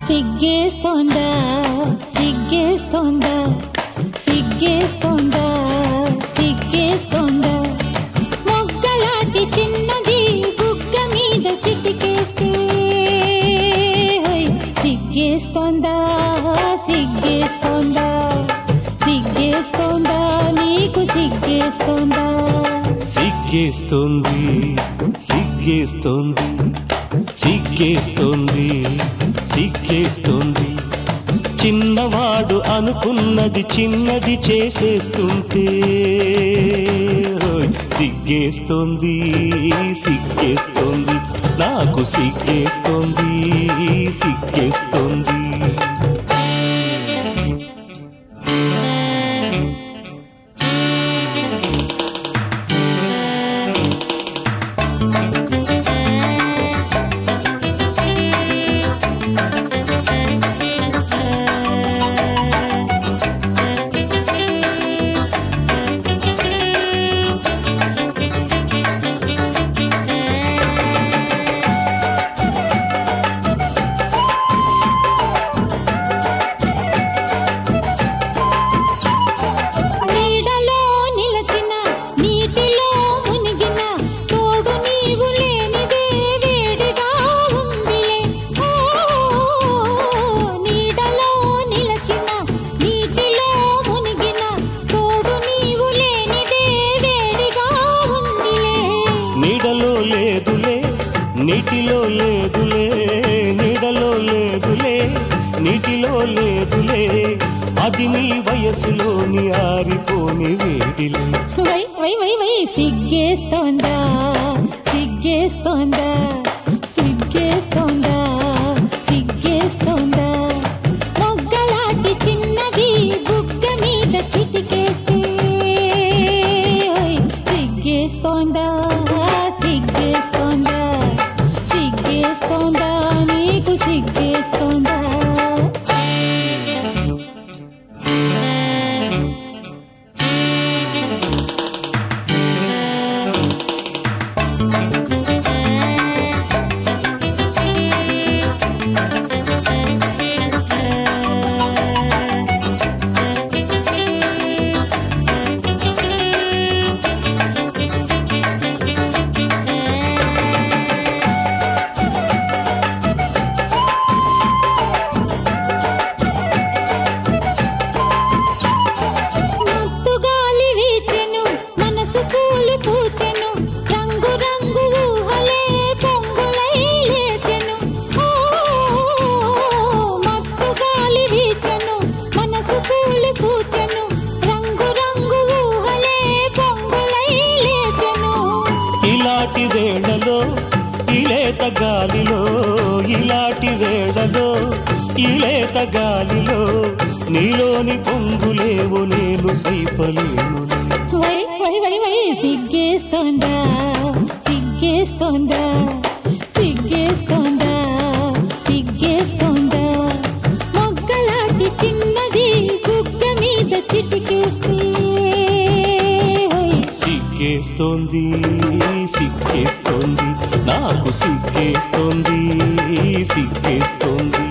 సిగ్గేస్తోందా సిగ్గేస్తోందా సిగ్గేస్తోందా సిగ్గేస్తోందా మొగ్గలాంటి చిన్నది బుగ్గ మీద చిటికేస్తే హోయ్, సిగ్గేస్తోందా సిగ్గేస్తోందా సిగ్గేస్తోందా నీకు సిగ్గేస్తోందా సిగ్గేస్తోంది సిగ్గేస్తోంది సిగ్గేస్తోంది సిగ్గేస్తోంది చిన్నవాడు అనుకున్నది చిన్నది చేసేస్తుంటే ఓయ్, సిగ్గేస్తోంది సిగ్గేస్తోంది నాకు సిగ్గేస్తోంది సిగ్గేస్తోంది నీడలో నిలచిన నీటిలో మునిగిన తోడు నీవు లేనిదే వేడిగా ఉందిలే ఓ నీడలో నిలచిన నీటిలో మునిగిన తోడు నీవు లేనిదే వేడిగా ఉందిలే నీడలో లేదులే నీటిలో లేదులే నీడలో లేదులే నీటిలో లేదులే అది నీ వయసులోని ఆరిపోని వేడిలే వై వై వై వై సిగ్గేస్తోందా సిగ్గేస్తోందా సిగ్గేస్తోందా సిగ్గేస్తోందా మొగ్గలాంటి చిన్నది బుగ్గ మీద చిటికేస్తే ఓయ్, సిగ్గేస్తోందా సిగ్గేస్తోందా సిగ్గేస్తోందా నీకు సిగ్గేస్తోందా మత్తు గాలి వీచెను మనసు పూలు పూచెను రంగు రంగు ఊహలే పొంగులై లేచెను ఓ మత్తు గాలి వీచెను మనసు పూలు పూచెను రంగు రంగు ఊహలే పొంగులై లేచెను ఇలాంటి వేళలో ఇలేత గాలిలో ఇలాంటి వేళలో ఇలేత గాలిలో నీలోని పొంగులేవు నేను సైపలేను వై వై వై వై సిగ్గేస్తోందా సిగ్గేస్తోందా సిగ్గేస్తోందా సిగ్గేస్తోందా మొగ్గలాంటి చిన్నది బుగ్గ మీద చిటికేస్తే హోయ్, సిగ్గేస్తోంది సిగ్గేస్తోంది నాకు సిగ్గేస్తోంది సిగ్గేస్తోంది